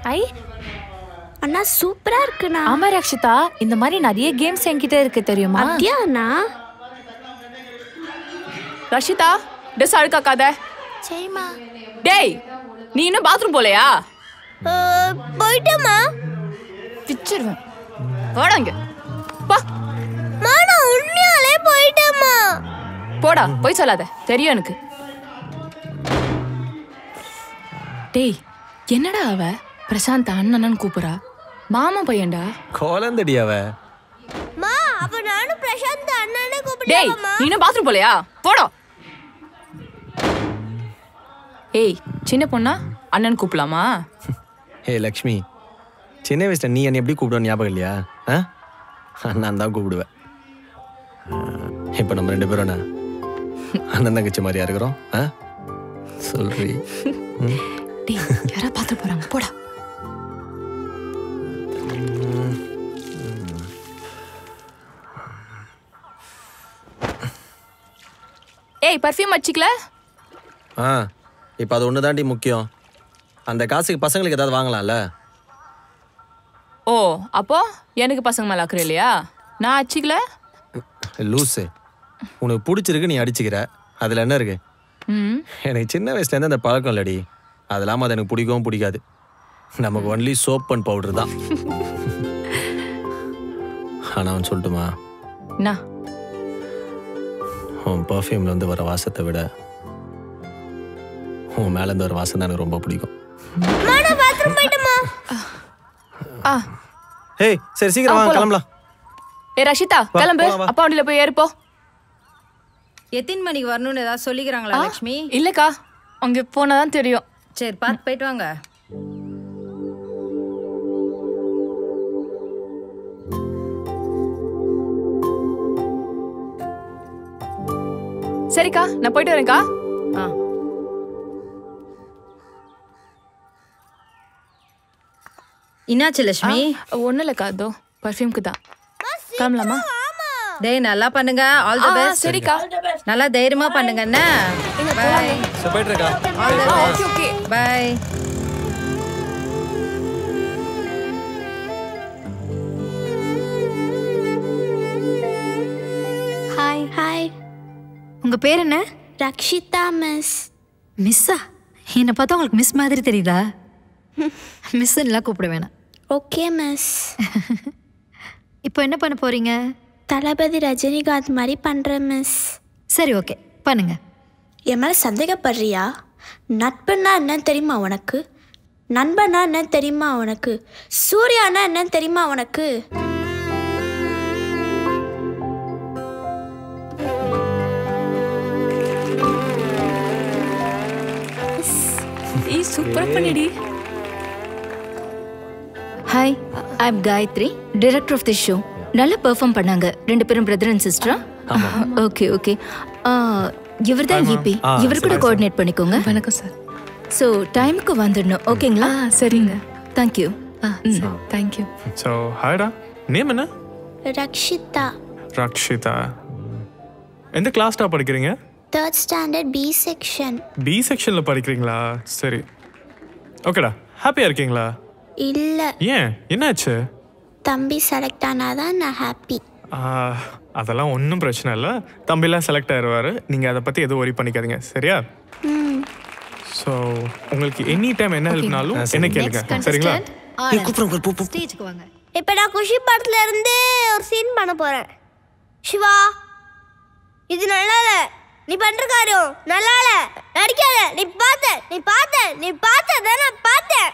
ஐ அண்ணா சூப்பரா இருக்குண்ணா ஆமா ரக்ஷிதா இந்த மாதிரி நிறைய கேம்ஸ் என்கிட்ட இருக்கு தெரியுமா அப்படியா அண்ணா ரஷிதா ட்ரெஸ் அழுக்காக்காத சரிம்மா டேய் நீ இன்னும் பாத்ரூம் போலையா போயிட்டேம்மா பிச்சிருவேன் போடா இங்க பா மா நான் உண்மையாலே போயிட்டேம்மா போடா போய் சொல்லாத தெரியும் எனக்கு டேய் என்னடா அவ பிரசாந்த் அண்ணன் கூப்பிடுறா மாமா பையன்டா குழந்தடி அவ மா அப்ப நானும் பிரசாந்த் அண்ணனே டேய் நீ இன்னும் பாத்ரூம் போலையா போடா ஏய் சின்ன பொண்ணா அண்ணன் கூப்பிடலாமா ஹே லக்ஷ்மி சின்ன வயசுல நீ என்னை எப்படி கூப்பிடுவ ஞாபகம் இல்லையா ஆ நான் தான் கூப்பிடுவேன் இப்போ நம்ம ரெண்டு பேரும் என்ன அண்ணன் தங்கச்சி மாதிரியா இருக்கிறோம் ஆ சொல்றி ம். டேய் யாரா பாத்து போறாங்க போடா ஏய் பர்ஃப்யூம் அடிச்சிக்கல ஆ இப்போ அது ஒன்று தாண்டி முக்கியம் அந்த காசுக்கு பசங்களுக்கு ஏதாவது வாங்கலாம்ல ஓ அப்போ எனக்கு பசங்க மேல அக்கறை இல்லையா நான் அடிச்சிக்கல லூஸு உனக்கு பிடிச்சிருக்கு நீ அடிச்சுக்கிற அதில் என்ன இருக்கு ம் எனக்கு சின்ன வயசுலேருந்து அந்த பழக்கம் இல்லடி அது இல்லாமல் அது எனக்கு பிடிக்கவும் பிடிக்காது நமக்கு ஒன்லி சோப் அண்ட் பவுடர் தான் ஆனால் அவன் சொல்லட்டுமா என்ன உன் பர்ஃப்யூம்ல இருந்து வர வாசத்தை விட உன் மேல இருந்து வர வாசம் தான் எனக்கு ரொம்ப பிடிக்கும் நான் பாத்ரூம் போயிட்டேம்மா ஆ ஏய் சரி சீக்கிரம் ஆ, வாங்க போலாம். கிளம்பலாம் ஏ ரஷிதா வா, கிளம்பு போலாம், வா. அப்பா வண்டியில போய் ஏறுப்போ எத்தனை மணிக்கு வரணும்னு ஏதாவது சொல்லிக்கிறாங்களா லக்ஷ்மி இல்லக்கா அங்க போனாதான் தெரியும் சரி பார்த்து போயிட்டு வாங்க சரிக்கா நான் போயிட்டு வரேன்க்கா ஆ என்னாச்சு லட்சுமி ஒன்றும் இல்லைக்கா அதோ பர்ஃப்யூம்க்கு தான் கிளம்பலாமா டேய் நல்லா பண்ணுங்க ஆல் தி ஆ, பெஸ்ட் சரிக்கா. நல்லா தைரியமா பண்ணுங்க என்ன பை போயிட்டு இருக்கா all the okay okay bye hi hi உங்க பேர் என்ன ரக்ஷிதா மிஸ் மிஸ்ஸா என்னை பார்த்தா உங்களுக்கு மிஸ் மாதிரி தெரியுதா மிஸ் எல்லாம் கூப்பிட வேணாம் ஓகே மிஸ் இப்போ என்ன பண்ண போறீங்க தளபதி ரஜினிகாந்த் மாதிரி பண்ணுறேன் மிஸ் சரி ஓகே பண்ணுங்க என் மேலே சந்தேகப்படுறியா நட்புன்னா என்னன்னு தெரியுமா உனக்கு நண்பனா என்னன்னு தெரியுமா உனக்கு சூர்யானா என்னன்னு தெரியுமா உனக்கு ஏய் சூப்பரா பண்ணிடி hi I am Gayathri director of the show நல்லா பெர்ஃபார்ம் பண்ணாங்க ரெண்டு பேரும் பிரதர் அண்ட் சிஸ்டரா ஓகே ஓகே இவர் தான் ஈபி இவர் கூட கோஆர்டினேட் பண்ணிக்கோங்க வணக்கம் சார் ஸோ டைமுக்கு வந்துடணும் ஓகேங்களா ஆ சரிங்க தேங்க்யூ ஆ சரி தேங்க்யூ ஸோ ஹாய்டா நேம் என்ன ரக்ஷிதா ரக்ஷிதா எந்த கிளாஸ்டா படிக்கிறீங்க third standard B section B செக்ஷனில் படிக்கிறீங்களா சரி ஓகேடா ஹாப்பியாக இருக்கீங்களா இல்லை ஏன் என்னாச்சு தம்பி செலக்ட் ஆனாதான் நான் ஹாப்பி ஆ, அதெல்லாம் ஒன்றும் பிரச்சனை இல்லை தம்பிலாம் செலக்ட் ஆயிடுவார் நீங்கள் அதை பற்றி எதுவும் ஒரி பண்ணிக்காதீங்க சரியா ஸோ உங்களுக்கு எனி டைம் என்ன ஹெல்ப்னாலும் என்ன கேளுங்க சரிங்களா ஸ்டேஜுக்கு வாங்க இப்போ நான் குஷி படத்துல இருந்து ஒரு சீன் பண்ண போறேன் சிவா இது நல்லா இல்ல நீ பண்ற காரியம் நல்லா இல்ல நடிக்காத நீ பார்த்த நீ பார்த்த நீ பார்த்த நான் பார்த்தேன்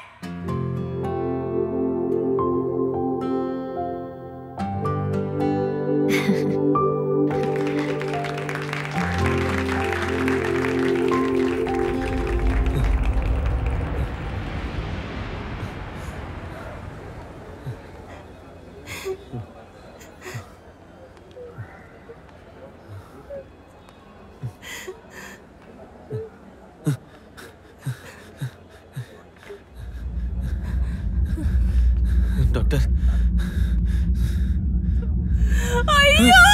டாக்டர் ஐயோ